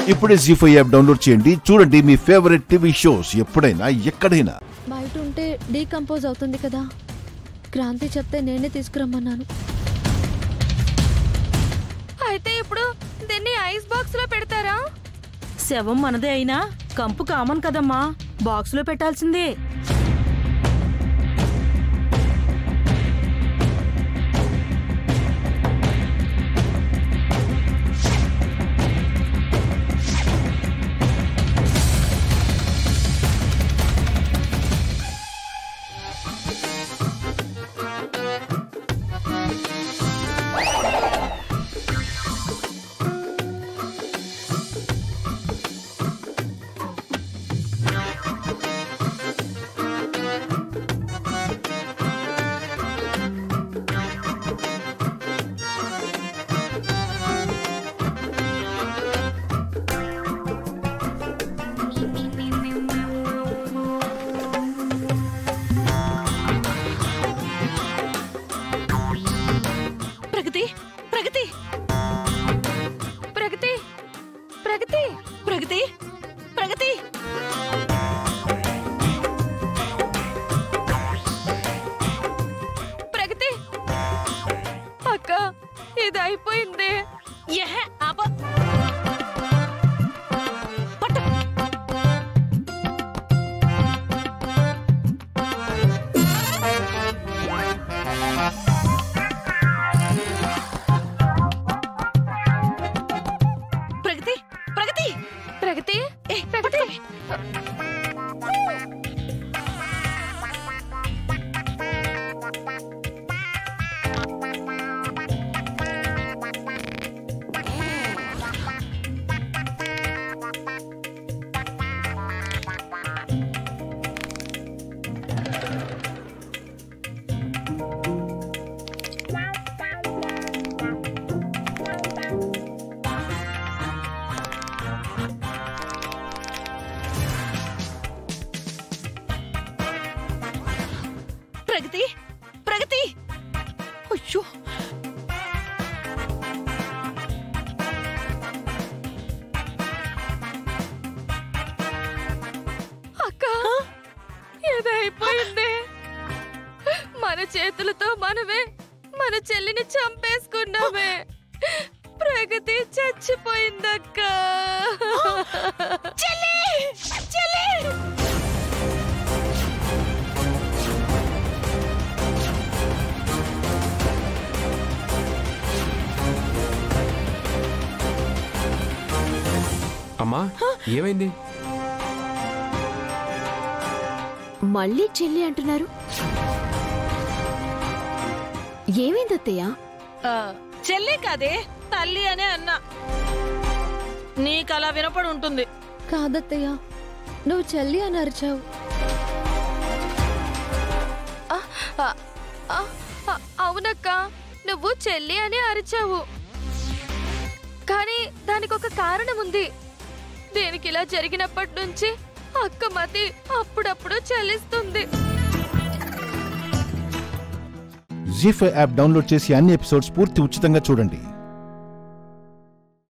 ఇప్పుడే G five app download చేయండి చూడండి మీ ఫేవరెట్ టీవీ షోస్ ఎప్పుడైనా ఎక్కడైనా బయట ఉంటే డీకంపోజ్ అవుతుంది కదా క్రాంతి చెప్తే నేనే తీసుకురమ్మన్నాను అయితే ఇప్పుడు దీన్ని ఐస్ బాక్స్ లో పెడతారా శవం మనదే అయినా కంపు కామన్ కదమ్మా బాక్స్ లో పెట్టాల్సిందే ప్రగతి ప్రగతి ప్రగతి ప్రగతి ప్రగతి ప్రగతి ప్రగతి అక్క ఇది అయిపోయింది ఎహె, ఆప. పట్టు. ప్రగతి ప్రగతి ప్రగతి ఏ, ప్రగతి ప్రగతి ప్రగతి అయ్యో అక్క ఇది అయిపోయింది మన చేతులతో మనమే మన చెల్లిని చంపేసుకున్నామే ప్రగతి చచ్చిపోయిందక్క చెల్లి చెల్లి అమ్మా ఏమైంది మళ్ళీ చెల్లి అంటున్నారు ఏమైంది అత్తయ్య ఆ, చెల్లి కాదే తల్లి అనే అన్నా నీకు అలా వినపడి ఉంటుంది కాదత్తయ్య నువ్వు చెల్లి అని అరిచావు ఆ, ఆ, ఆ, ఆ, అవునక్క నువ్వు చెల్లి అని అరిచావు కానీ దానికి ఒక కారణం ఉంది దీనికి ఇలా జరిగినప్పటి నుంచి అక్క మతి అప్పుడప్పుడు చెల్లిస్తుంది జీ ఫైవ్ యాప్ డౌన్లోడ్ చేసి అన్ని ఎపిసోడ్స్ పూర్తి ఉచితంగా చూడండి